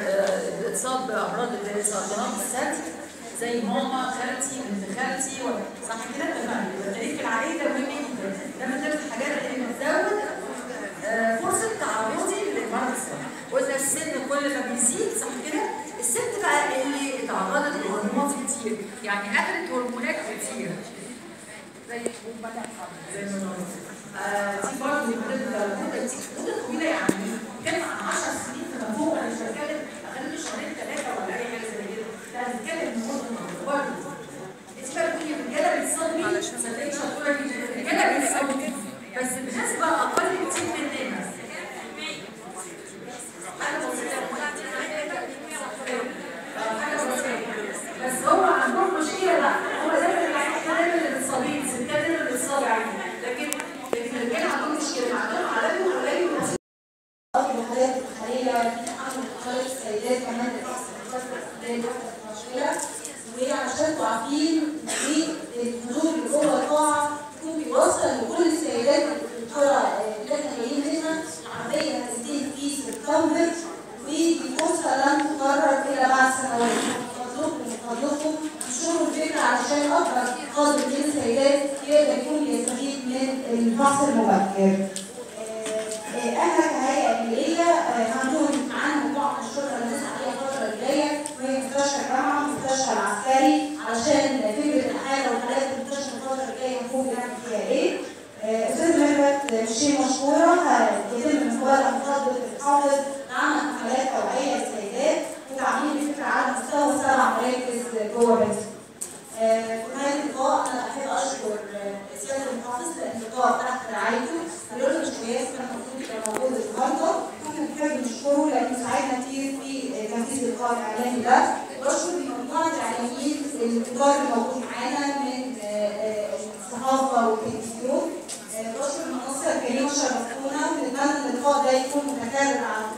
آه، اتصاب بامراض اللي سرطان الثدي زي ماما خالتي بنت خالتي و- صح كده تمام يبقى التاريخ العائلي ده مهم جدا ده من ضمن الحاجات اللي بتزود آه، فرصه تعرضي للمرض السرطاني قلنا السن كل ما بيزيد صح كده الست بقى اللي اتعرضت لهرمونات كتير يعني اخذت هرمونات كتير زي زي ما قلنا. آه، دي برضه مدة مدة مدة طويلة يعني بتتكلم عن 10 سنين فما فوق انا مش بتكلم اقل شهرين ثلاثة ولا اي حاجة زي كده لا بتتكلم من مدة طويلة برضه انت بقى بتقولي الرجالة بتصلي صدقني شطورة جدا الرجالة بتصلي بس بنسبة أقل كتير مننا حاجة بسيطة حاجة بسيطة بس هو عندهم مشكلة لا هو دايما العيال دايما اللي بتصلي الستات دايما اللي بتصلي عليهم لكن لكن الرجالة عندهم مشكلة عندهم عددهم قليل وبسيط أصل الحالات الحالية عن حالات السيدات كمان مشكلة وعشان تبقوا عارفين الحضور اللي جوه القاعة يكون بيوصل لكل السيدات القرى اللي احنا جايين منها عملية هتنتهي في سبتمبر ودي فرصة لن تكرر إلا بعد سنوات فضلكم فضلكم انشروا الفكرة علشان أكبر قدر من السيدات يقدر يكون يستفيد من الفحص المبكر. احنا كهيئه ماليه هنكون عن مجموعه من الشغل اللي هنسعى عليها الفتره الجايه وهي مستشفى الجامعه والمستشفى العسكري علشان فكره الحاله وحالات المستشفى الفتره الجايه نكون بنعمل فيها ايه. آه، استاذ مهبت مشي مشكوره هيتم من قبل محافظه الحافظ عمل حملات توعيه للسيدات وتعميم الفكره على مستوى سبع مراكز جوه مصر. آه، في نهايه اللقاء انا احب اشكر آه، سياده المحافظ لان اللقاء تحت رعايته الراجل مش كويس كان المفروض يبقى موجود النهارده كنا بنحب نشكره لانه ساعدنا كتير في آه، تنفيذ اللقاء الاعلامي ده بشكر مجموعه الاعلاميين الكبار اللي موجود معانا من آه، آه، الصحافه والتلفزيون آه، بشكر المنصه الكريمه شرفتونا ونتمنى ان اللقاء ده يكون متكرر على